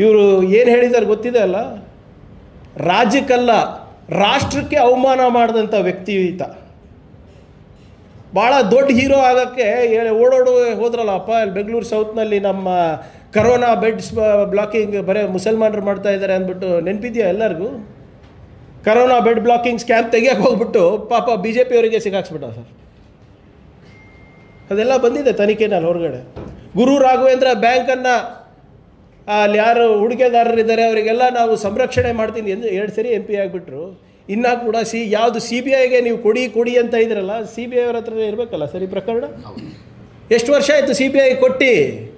ಇವರು ಏನು ಹೇಳಿದ್ದಾರೆ ಗೊತ್ತಿದೆ ಅಲ್ಲ ರಾಜ್ಯಕ್ಕಲ್ಲ ರಾಷ್ಟ್ರಕ್ಕೆ ಅವಮಾನ ಮಾಡಿದಂಥ ವ್ಯಕ್ತಿ ಈತ ಭಾಳ ದೊಡ್ಡ ಹೀರೋ ಆಗೋಕ್ಕೆ ಏ- ಓಡೋಡು ಹೋದ್ರಲ್ಲ ಅಪ್ಪ ಇಲ್ಲಿ ಬೆಂಗಳೂರು ಸೌತ್ನಲ್ಲಿ ನಮ್ಮ ಕರೋನಾ ಬೆಡ್ಸ್ ಬ್ಲಾಕಿಂಗ್ ಬರೀ ಮುಸಲ್ಮಾನರು ಮಾಡ್ತಾ ಇದ್ದಾರೆ ಅಂದ್ಬಿಟ್ಟು ನೆನಪಿದೆಯಾ ಎಲ್ಲರಿಗೂ ಕರೋನಾ ಬೆಡ್ ಬ್ಲಾಕಿಂಗ್ ಸ್ಕ್ಯಾಮ್ ತೆಗಿಯಕ್ಕೆ ಹೋಗ್ಬಿಟ್ಟು ಪಾಪ ಬಿ ಜೆ ಪಿಯವರಿಗೆ ಸಿಗಾಕ್ಸ್ಬಿಟ್ಟ ಸರ್ ಅದೆಲ್ಲ ಬಂದಿದೆ ತನಿಖೆನಲ್ಲಿ ಹೊರಗಡೆ ಗುರು ರಾಘವೇಂದ್ರ ಬ್ಯಾಂಕನ್ನು ಅಲ್ಲಿ ಯಾರು ಹೂಡಿಕೆದಾರರಿದ್ದಾರೆ ಅವರಿಗೆಲ್ಲ ನಾವು ಸಂರಕ್ಷಣೆ ಮಾಡ್ತೀನಿ ಎಂದು ಎರಡು ಸರಿ ಎಂ ಪಿ ಆಗಿಬಿಟ್ರು ಇನ್ನೂ ಕೂಡ ಸಿ ಯಾವುದು ಸಿ ಬಿ ಐಗೆ ನೀವು ಕೊಡಿ ಕೊಡಿ ಅಂತ ಇದ್ರಲ್ಲ ಸಿ ಬಿ ಐ ಅವ್ರ ಹತ್ರ ಇರಬೇಕಲ್ಲ ಸರಿ ಪ್ರಕರಣ ಎಷ್ಟು ವರ್ಷ ಆಯಿತು ಸಿ ಬಿ ಐ ಕೊಟ್ಟು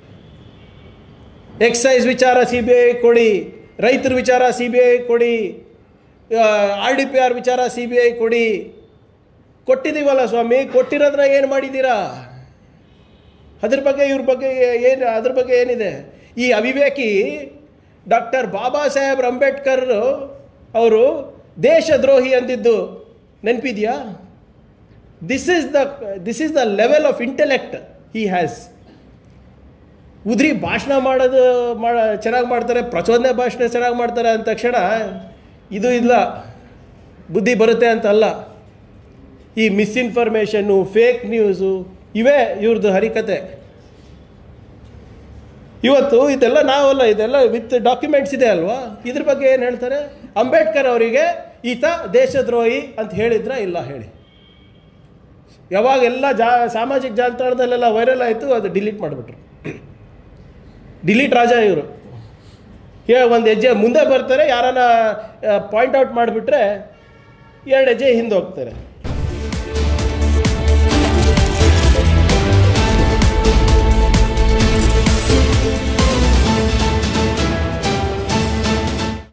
ಎಕ್ಸೈಸ್ ವಿಚಾರ ಸಿ ಬಿ ಐ ಕೊಡಿ ರೈತರ ವಿಚಾರ ಸಿ ಬಿ ಐ ಕೊಡಿ ಆರ್ ಡಿ ಪಿ ಆರ್ ವಿಚಾರ ಸಿ ಬಿ ಐ ಕೊಡಿ ಕೊಟ್ಟಿದ್ದೀವಲ್ಲ ಸ್ವಾಮಿ ಕೊಟ್ಟಿರೋದ್ರ ಏನು ಮಾಡಿದ್ದೀರಾ ಅದ್ರ ಬಗ್ಗೆ ಇವ್ರ ಬಗ್ಗೆ ಏನು ಅದ್ರ ಬಗ್ಗೆ ಏನಿದೆ ಈ ಅವಿವೇಕಿ ಡಾಕ್ಟರ್ ಬಾಬಾ ಸಾಹೇಬ್ ಅಂಬೇಡ್ಕರ್ ಅವರು ದೇಶದ್ರೋಹಿ ಅಂದಿದ್ದು ನೆನಪಿದೆಯಾ this is the this is the level of intellect he has ಉದ್ರಿ ಭಾಷಣ ಮಾಡೋದು ಮಾಡ ಚೆನ್ನಾಗಿ ಮಾಡ್ತಾರೆ ಪ್ರಚೋದನೆ ಭಾಷಣ ಚೆನ್ನಾಗಿ ಮಾಡ್ತಾರೆ ಅಂದ ತಕ್ಷಣ ಇದು ಇಲ್ಲ ಬುದ್ಧಿ ಬರುತ್ತೆ ಅಂತ ಅಲ್ಲ ಈ ಮಿಸ್ಇನ್ಫಾರ್ಮೇಷನ್ನು ಫೇಕ್ ನ್ಯೂಸು ಇವೇ ಇವ್ರದ್ದು ಹರಿಕತೆ ಇವತ್ತು ಇದೆಲ್ಲ ನಾವಲ್ಲ ಇದೆಲ್ಲ ವಿತ್ ಡಾಕ್ಯುಮೆಂಟ್ಸ್ ಇದೆ ಅಲ್ವಾ ಇದ್ರ ಬಗ್ಗೆ ಏನು ಹೇಳ್ತಾರೆ ಅಂಬೇಡ್ಕರ್ ಅವರಿಗೆ ಈತ ದೇಶದ್ರೋಹಿ ಅಂತ ಹೇಳಿದ್ರ ಇಲ್ಲ ಹೇಳಿ ಯಾವಾಗೆಲ್ಲ ಜಾ ಸಾಮಾಜಿಕ ಜಾಲತಾಣದಲ್ಲೆಲ್ಲ ವೈರಲ್ ಆಯಿತು ಅದು ಡಿಲೀಟ್ ಮಾಡಿಬಿಟ್ರು ಡಿಲೀಟ್ ರಾಜ ಇವರು ಹೇ ಒಂದು ಹೆಜ್ಜೆ ಮುಂದೆ ಬರ್ತಾರೆ ಯಾರನ್ನ ಪಾಯಿಂಟ್ ಔಟ್ ಮಾಡಿಬಿಟ್ರೆ ಎರಡು ಹೆಜ್ಜೆ ಹಿಂದೆ ಹೋಗ್ತಾರೆ